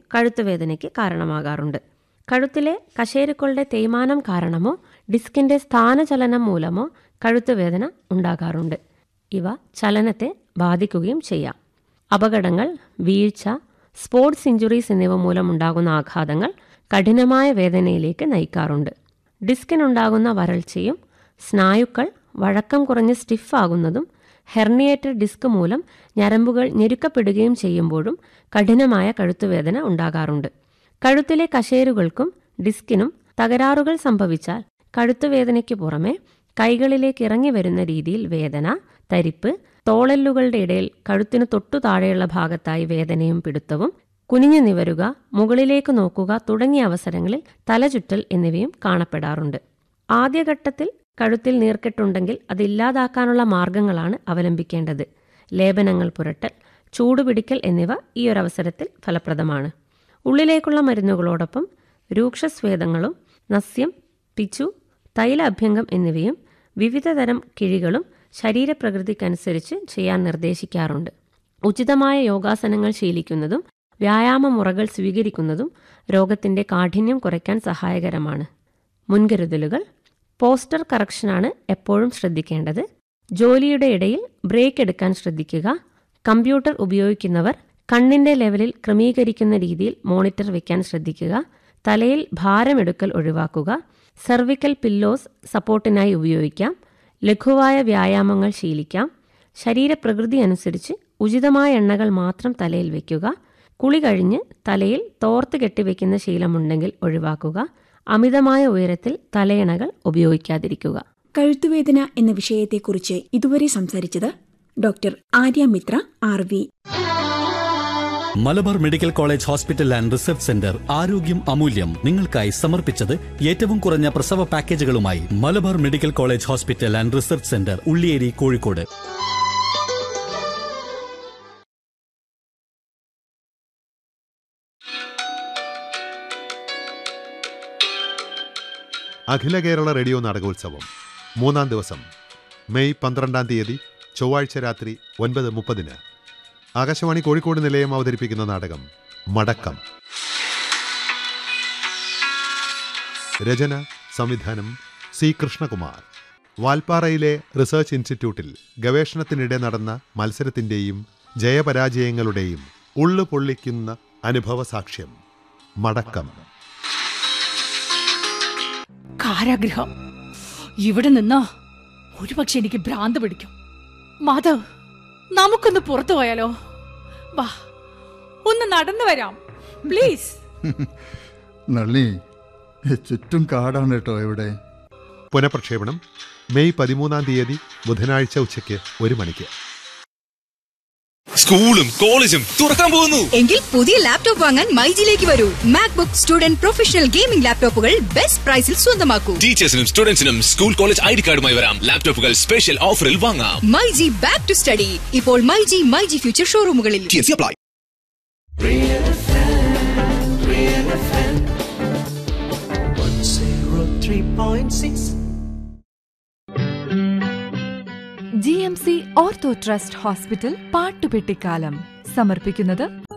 കഴുത്തുവേദനയ്ക്ക് കാരണമാകാറുണ്ട് കഴുത്തിലെ കശേരുക്കളുടെ തേയ്മാനം കാരണമോ ഡിസ്കിന്റെ സ്ഥാനചലനം മൂലമോ കഴുത്തുവേദന ഉണ്ടാകാറുണ്ട് ഇവ ചലനത്തെ ബാധിക്കുകയും ചെയ്യാം അപകടങ്ങൾ വീഴ്ച സ്പോർട്സ് ഇഞ്ചുറീസ് എന്നിവ മൂലമുണ്ടാകുന്ന ആഘാതങ്ങൾ കഠിനമായ വേദനയിലേക്ക് നയിക്കാറുണ്ട് ഡിസ്കിനുണ്ടാകുന്ന വരൾച്ചയും സ്നായുക്കൾ വഴക്കം കുറഞ്ഞ് സ്റ്റിഫാകുന്നതും ഹെർണിയേറ്റഡ് ഡിസ്ക് മൂലം ഞരമ്പുകൾ ഞെരുക്കപ്പെടുകയും ചെയ്യുമ്പോഴും കഠിനമായ കഴുത്തുവേദന ഉണ്ടാകാറുണ്ട് കഴുത്തിലെ കശേരുകൾക്കും ഡിസ്കിനും തകരാറുകൾ സംഭവിച്ചാൽ കഴുത്തുവേദനയ്ക്ക് പുറമെ കൈകളിലേക്ക് ഇറങ്ങി വരുന്ന രീതിയിൽ വേദന തരിപ്പ് തോളെല്ലുകളുടെ ഇടയിൽ കഴുത്തിനു തൊട്ടു താഴെയുള്ള ഭാഗത്തായി വേദനയും പിടുത്തവും കുനിഞ്ഞു നിവരുക മുകളിലേക്ക് നോക്കുക തുടങ്ങിയ അവസരങ്ങളിൽ തലചുറ്റൽ എന്നിവയും കാണപ്പെടാറുണ്ട് ആദ്യഘട്ടത്തിൽ കഴുത്തിൽ നീർക്കെട്ടുണ്ടെങ്കിൽ അത് ഇല്ലാതാക്കാനുള്ള മാർഗങ്ങളാണ് അവലംബിക്കേണ്ടത് ലേപനങ്ങൾ പുരട്ടൽ ചൂടുപിടിക്കൽ എന്നിവ ഈ ഒരവസരത്തിൽ ഫലപ്രദമാണ് ഉള്ളിലേക്കുള്ള മരുന്നുകളോടൊപ്പം രൂക്ഷസ്വേദങ്ങളും നസ്യം പിച്ചു തൈല അഭ്യംഗം എന്നിവയും വിവിധതരം കിഴികളും ശരീരപ്രകൃതിക്കനുസരിച്ച് ചെയ്യാൻ നിർദ്ദേശിക്കാറുണ്ട് ഉചിതമായ യോഗാസനങ്ങൾ ശീലിക്കുന്നതും വ്യായാമ മുറകൾ സ്വീകരിക്കുന്നതും രോഗത്തിന്റെ കാഠിന്യം കുറയ്ക്കാൻ സഹായകരമാണ് മുൻകരുതലുകൾ പോസ്റ്റർ കറക്ഷനാണ് എപ്പോഴും ശ്രദ്ധിക്കേണ്ടത് ജോലിയുടെ ഇടയിൽ ബ്രേക്ക് എടുക്കാൻ ശ്രദ്ധിക്കുക കമ്പ്യൂട്ടർ ഉപയോഗിക്കുന്നവർ കണ്ണിന്റെ ലെവലിൽ ക്രമീകരിക്കുന്ന രീതിയിൽ മോണിറ്റർ വയ്ക്കാൻ ശ്രദ്ധിക്കുക തലയിൽ ഭാരമെടുക്കൽ ഒഴിവാക്കുക സെർവിക്കൽ പില്ലോസ് സപ്പോർട്ടിനായി ഉപയോഗിക്കാം ലഘുവായ വ്യായാമങ്ങൾ ശീലിക്കാം ശരീരപ്രകൃതി അനുസരിച്ച് ഉചിതമായ എണ്ണകൾ മാത്രം തലയിൽ വയ്ക്കുക കുളി കഴിഞ്ഞ് തലയിൽ തോർത്ത് കെട്ടിവെക്കുന്ന ശീലമുണ്ടെങ്കിൽ ഒഴിവാക്കുക അമിതമായ ഉയരത്തിൽ തലയണകൾ ഉപയോഗിക്കാതിരിക്കുക കഴുത്തുവേദന എന്ന വിഷയത്തെക്കുറിച്ച് ഇതുവരെ സംസാരിച്ചത് doctor Arya Mitra R V Malabar medical college hospital and research centre ആരോഗ്യം അമൂല്യം നിങ്ങൾക്കായി സമർപ്പിച്ചത് ഏറ്റവും കുറഞ്ഞ പ്രസവ പാക്കേജുകളുമായി Malabar medical college hospital and research centre Ulliyeri Kozhikode അഖില കേരള റേഡിയോ നാടകോത്സവം മൂന്നാം ദിവസം മെയ് പന്ത്രണ്ടാം തീയതി ചൊവ്വാഴ്ച രാത്രി ഒൻപത് മുപ്പതിന് ആകാശവാണി കോഴിക്കോട് നിലയം അവതരിപ്പിക്കുന്ന നാടകം മടക്കം രചന സംവിധാനം സി കൃഷ്ണകുമാർ വാൽപ്പാറയിലെ റിസർച്ച് ഇൻസ്റ്റിറ്റ്യൂട്ടിൽ ഗവേഷണത്തിനിടെ നടന്ന മത്സരത്തിന്റെയും ജയപരാജയങ്ങളുടെയും ഉള്ളു പൊള്ളിക്കുന്ന അനുഭവ സാക്ഷ്യം മടക്കം കാരാഗ്രഹം ഇവിടെ നിന്ന് ഒരുപക്ഷെ എനിക്ക് ഭ്രാന്ത് പിടിക്കും മാധവ് നമുക്കൊന്ന് പുറത്തു പോയാലോ വാ ഒന്ന് നടന്നു വരാം പ്ലീസ് നളിനി ചുറ്റും കാടാണ് കേട്ടോ ഇവിടെ പുനഃപ്രക്ഷേപണം മെയ് പതിമൂന്നാം തീയതി ബുധനാഴ്ച ഉച്ചയ്ക്ക് ഒരു മണിക്ക് സ്കൂളും കോളേജും തുറക്കാൻ പോകുന്നു എങ്കിൽ പുതിയ ലാപ്ടോപ്പ് വാങ്ങാൻ മൈജിലേക്ക് വരൂ മാക്ബുക്ക് സ്റ്റുഡന്റ് പ്രൊഫഷണൽ ഗെയിമിംഗ് ലാപ്ടോപ്പുകൾ ബെസ്റ്റ് പ്രൈസിൽ സ്വന്തമാക്കൂ ടീച്ചേഴ്സിനും സ്റ്റുഡൻസിനും സ്കൂൾ കോളേജ് ഐ ഡി കാർഡുമായി വരാം ലാപ്ടോപ്പുകൾ സ്പെഷ്യൽ ഓഫറിൽ വാങ്ങാം മൈജി ബാക്ക് ടു സ്റ്റഡി ഇപ്പോൾ മൈജി മൈജി ഫ്യൂച്ചർ ഷോറൂമുകളിൽ apply G M C ortho trust hospital പാട്ടുപെട്ടിക്കാലം സമർപ്പിക്കുന്നത്